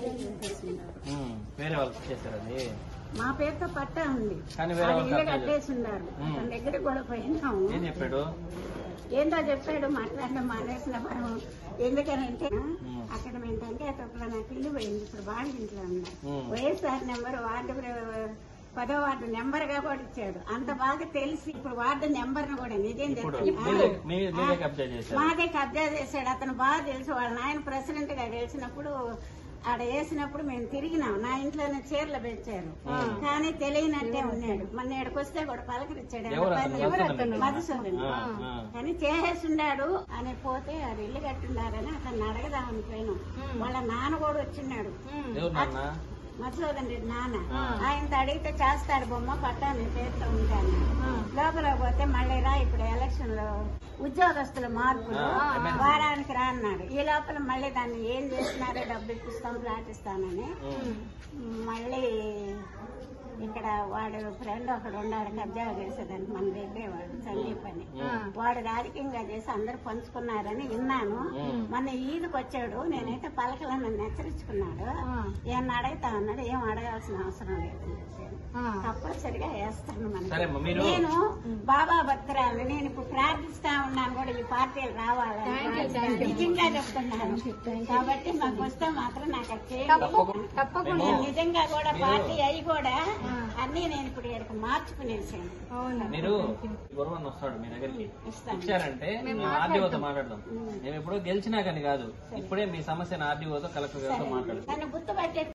చేసేసినారు. ఉమ్, వేరే వాళ్ళకి ఇచ్చేసారు అది మా పేరుతో పట్టా ఉంది కానీ వేరే అది వాళ్ళకి ఇల్లు అప్లై కట్టేసి ఉన్నారు ఉమ్. అతని దగ్గర కూడా పోయినాము ఏం చెప్పాడు ఏందో చెప్పాడు మాట్లాడడం మానేసిన మనం ఎందుకనంటే ఉమ్. అక్కడ మేము టెంకాయ తొక్కలో నాకు ఇల్లు పోయింది ఇప్పుడు బాగా ఇంట్లో ఉన్నా ఉమ్. వైఎస్ఆర్ నెంబర్ వార్డు ప్ర- పదో వార్డు నెంబర్ గా కూడా ఇచ్చాడు అంత బాగా తెలిసి ఇప్పుడు వార్డు నెంబర్ ను కూడా నిజం ఇప్పుడు చెప్తున్నా. మీరే మీ- మీరే ఆ. కబ్జా చేశారు మాదే కబ్జా చేశాడు అతను బాగా తెలుసు వాళ్ళ నాయన ప్రెసిడెంట్ గా గెలిచినప్పుడు ఆడ వేసినప్పుడు మేము తిరిగినాం నా ఇంట్లోనే చీరలు పెంచారు కానీ తెలియనట్టే ఉన్నాడు మన నేడుకు వస్తే కూడా పలకరించాడు ఎవరు అతను? ఎవరు మధుసూదన్? అతను? మధుసూదన్ ఆ, ఆ. కానీ చేసేస్తున్నాడు అని పోతే అది ఇల్లు కట్టిండారని అతన్ని అడగదామని పోయినాం వాళ్ళ నాన్న కూడా వచ్చిన్నాడు ఎవరు నాన్న మధుసూదన్ రెడ్డి నాన్న ఆయనతో అడిగితే చేస్తాడు బొమ్మ పట్టా నీ పేరుతో ఉంటాను లోపల పోతే మళ్ళీ రా ఇప్పుడు ఎలక్షన్ లో ఉద్యోగస్తుల మార్పులు ఆ, వారానికి రా అన్నాడు ఈ లోపల మళ్ళీ దాన్ని ఏం చేస్తున్నారో డబ్బు ఇప్పిస్తాం ఫ్లాట్ ఇస్తానని ఉమ్. మళ్ళీ ఇక్కడ వాడు ఫ్రెండ్ ఒకడు ఉన్నాడు కబ్జా చేసేదానికి మన దగ్గరే వాడు సందీప్ అని వాడు రాజకీయంగా చేసి అందరు పంచుకున్నారని విన్నాను మొన్న ఈదుకు వచ్చాడు నేనైతే పలకలో నన్ను హెచ్చరించుకున్నాడు ఏమన్నా అడుగుతా అన్నాడు ఏం అడగాల్సిన అవసరం లేదు అని చెప్పాను. తప్పనిసరిగా వేస్తాను సరే అమ్మ, మనకి మీరు- నేను బాబా భక్తురాలు నేను ఇప్పుడు ప్రార్థిస్తా ఉన్నాను కూడా ఈ పార్టీలు రావాలని నిజంగా చెప్తున్నాను కాబట్టి మాకు వస్తే మాత్రం నాకు అది చేయండి. తప్పకుండా. నేను నిజంగా కూడా పార్టీ అయి కూడా అన్ని నేను ఇప్పుడు ఇక్కడికి మార్చుకునేసాను మీరు గురువన్ వస్తాడు మీ దగ్గరికి ఇస్తాను ఇచ్చారంటే మేము ఆర్డీఓతో మాట్లాడదాం మేము ఎప్పుడో గెలిచినా కానీ కాదు ఇప్పుడే మీ సమస్యను ఆర్డీఓతో కలెక్టర్ గారితో మాట్లాడదాం నన్ను గుర్తుపట్టే